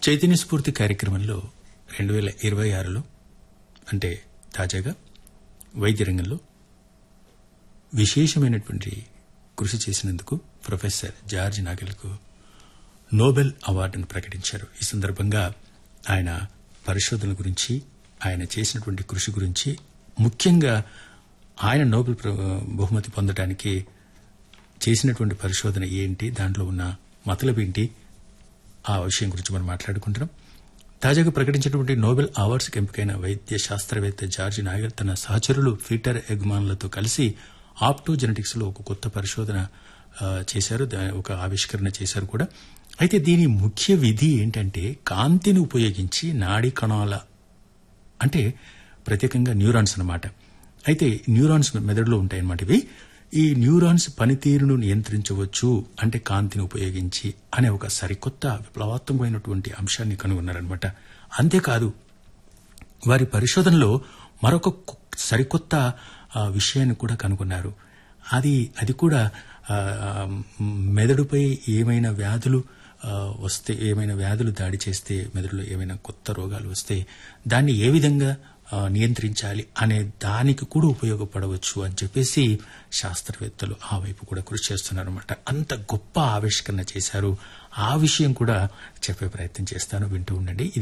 చైతన్య స్ఫూర్తి కార్యక్రమంలో రెండు వేల ఇరవై ఆరులో అంటే తాజాగా వైద్య రంగంలో విశేషమైనటువంటి కృషి చేసినందుకు ప్రొఫెసర్ జార్జ్ నాగెల్కు నోబెల్ అవార్డును ప్రకటించారు ఈ సందర్భంగా ఆయన పరిశోధనల గురించి ఆయన చేసినటువంటి కృషి గురించి ముఖ్యంగా ఆయన నోబెల్ ప్ర- బహుమతి పొందడానికి చేసినటువంటి పరిశోధన ఏంటి దాంట్లో ఉన్న మతలబేంటి ఆ విషయం గురించి మనం మాట్లాడుకుంటున్నాం తాజాగా ప్రకటించినటువంటి నోబెల్ అవార్డ్స్కి ఎంపికైన వైద్య శాస్త్రవేత్త జార్జి నాగర్ తన సహచరులు పీటర్ ఎగ్మాన్లతో కలిసి ఆప్టోజెనెటిక్స్ లో ఒక కొత్త పరిశోధన ఆ, చేశారు దా- ఒక ఆవిష్కరణ చేశారు కూడా అయితే దీని ముఖ్య విధి ఏంటంటే కాంతిని ఉపయోగించి నాడీ కణాల అంటే ప్రత్యేకంగా న్యూరాన్స్ అన్నమాట అయితే న్యూరాన్స్ మెదడులో ఉంటాయన్నమాట ఇవి ఈ న్యూరాన్స్ పనితీరును నియంత్రించవచ్చు అంటే కాంతిని ఉపయోగించి అనే ఒక సరికొత్త విప్లవాత్మకమైనటువంటి అంశాన్ని కనుగొన్నారనమాట అంతేకాదు వారి పరిశోధనలో మరొక కొ- సరికొత్త ఆ, విషయాన్ని కూడా కనుగొన్నారు అది అది కూడా ఆ, ఆ, మెదడుపై ఏమైనా వ్యాధులు ఆ, వస్తే ఏమైనా వ్యాధులు దాడి చేస్తే మెదడులో ఏమైనా కొత్త రోగాలు వస్తే దాన్ని ఏ విధంగా ఆ, నియంత్రించాలి అనే దానికి కూడా ఉపయోగపడవచ్చు అని చెప్పేసి శాస్త్రవేత్తలు ఆ వైపు కూడా కృషి చేస్తున్నారన్నమాట అంత గొప్ప ఆవిష్కరణ చేశారు ఆ విషయం కూడా చెప్పే ప్రయత్నం చేస్తాను వింటూ ఉండండి ఇది